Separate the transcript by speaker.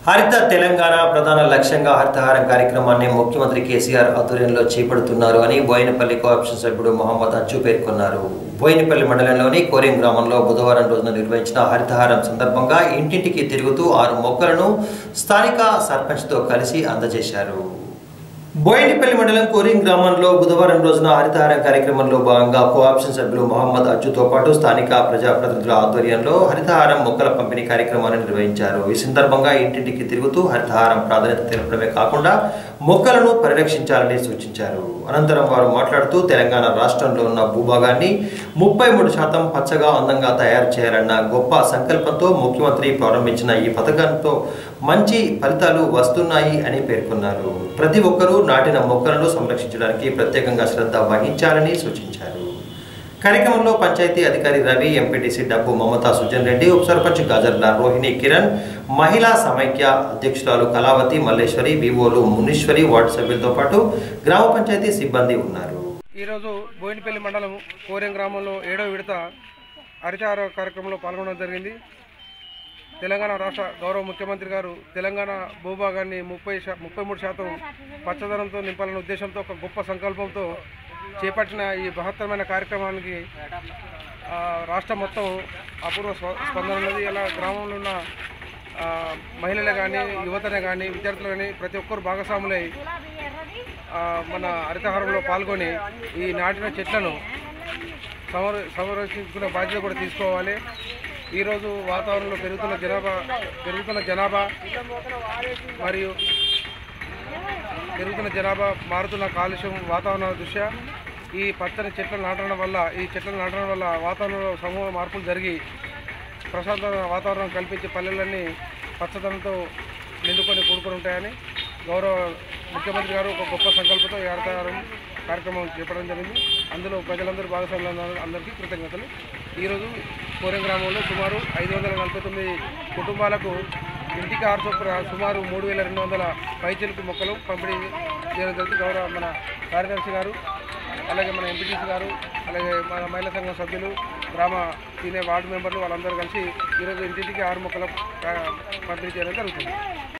Speaker 1: హరిత తెలంగాణ ప్రధాన లక్ష్యంగా హరితహారం కార్యక్రమాన్ని ముఖ్యమంత్రి కేసీఆర్ ఆధ్వర్యంలో చేపడుతున్నారు అని బోయినపల్లి కోఆప్షన్ సభ్యుడు మొహమ్మద్ అచ్చు పేర్కొన్నారు బోయినపల్లి మండలంలోని కోరిం గ్రామంలో బుధవారం రోజున నిర్వహించిన హరితహారం సందర్భంగా ఇంటింటికి తిరుగుతూ ఆరు మొక్కలను స్థానిక సర్పంచ్తో కలిసి అందజేశారు బోయినపల్లి మండలం కోరింగ్ గ్రామంలో బుధవారం రోజున హరితహారం కార్యక్రమంలో భాగంగా కోఆప్షన్ సభ్యులు మొహమ్మద్ అచ్చుతో పాటు స్థానిక ప్రజాప్రతినిధుల ఆధ్వర్యంలో హరితహారం మొక్కల పంపిణీ కార్యక్రమాన్ని నిర్వహించారు ఈ సందర్భంగా ఇంటింటికి తిరుగుతూ హరితహారం ప్రాధాన్యత తెలపడమే కాకుండా మొక్కలను పరిరక్షించాలని సూచించారు అనంతరం వారు మాట్లాడుతూ తెలంగాణ రాష్ట్రంలో ఉన్న భూభాగాన్ని ముప్పై మూడు శాతం పచ్చగా అందంగా తయారు చేయాలన్న గొప్ప సంకల్పంతో ముఖ్యమంత్రి ప్రారంభించిన ఈ పథకంతో మంచి ఫలితాలు వస్తున్నాయి అని పేర్కొన్నారు ప్రతి ఒక్కరూ నాటిన మొక్కలను సంరక్షించడానికి ప్రత్యేకంగా శ్రద్ధ వహించాలని సూచించారు కార్యక్రమంలో పంచాయతీ అధికారి రవి ఎంపీటీసీ డబ్బు మమతా సుజన్ రెడ్డి ఉప సర్పంచ్ గాజర్ల రోహిణి కిరణ్ మహిళా సమైక్య అధ్యక్షురాలు కళావతి మల్లేశ్వరి వివోలు మునీశ్వరి వార్డు సభ్యులతో పాటు గ్రామ పంచాయతీ సిబ్బంది ఉన్నారు
Speaker 2: ఈరోజు బోయినపల్లి మండలం కోరెం గ్రామంలో ఏడో విడత హరితహార కార్యక్రమంలో పాల్గొనడం జరిగింది తెలంగాణ రాష్ట్ర గౌరవ ముఖ్యమంత్రి గారు తెలంగాణ భూభాగాన్ని ముప్పై శా ముప్పై మూడు శాతం పచ్చదనంతో నింపాలనే ఉద్దేశంతో ఒక గొప్ప సంకల్పంతో చేపట్టిన ఈ బృహత్తరమైన కార్యక్రమానికి ఆ, రాష్ట్రం మొత్తం అపూర్వ స్వ- స్పందన ఉన్నది ఇలా గ్రామంలో ఉన్న ఆ, మహిళలే కానీ యువతనే కానీ విద్యార్థులు కానీ ప్రతి ఒక్కరు భాగస్వాములై ఆ, మన హరితహారంలో పాల్గొని ఈ నాటిన చెట్లను సంర సంరక్షించుకునే బాధ్యత కూడా తీసుకోవాలి ఈరోజు వాతావరణంలో పెరుగుతున్న జనాభా పెరుగుతున్న జనాభా మరియు పెరుగుతున్న జనాభా మారుతున్న కాలుష్యం వాతావరణ దృష్ట్యా ఈ పచ్చని చెట్లను నాటడం వల్ల ఈ చెట్లను నాటడం వల్ల వాతావరణంలో సమూహ మార్పులు జరిగి ప్రశాంతమైన వాతావరణం కల్పించే పల్లెలన్నీ పచ్చదనంతో నిండుకొని కూడుకొని ఉంటాయని గౌరవ ముఖ్యమంత్రి గారు ఒక గొప్ప సంకల్పంతో ఈ హరితహారం కార్యక్రమం చేపట్టడం జరిగింది అందులో ప్రజలందరూ భాగస్వామ్యం ఉన్నారు. అందరికీ కృతజ్ఞతలు ఈరోజు కోరెం గ్రామంలో సుమారు ఐదు వందల నలభై తొమ్మిది కుటుంబాలకు ఇంటికి ఆరు చొప్పున సుమారు మూడు వేల రెండు వందల పైచిలుకు మొక్కలు పంపిణీ చేయడం జరిగింది గౌరవ మన కార్యదర్శి గారు అలాగే మన ఎంపీటీసీ గారు అలాగే మన మహిళా సంఘం సభ్యులు గ్రామ సీనియర్ వార్డు మెంబర్లు వాళ్ళందరూ కలిసి ఈరోజు ఇంటింటికి ఆరు మొక్కలు ఆ, పంపిణీ చేయడం జరుగుతుంది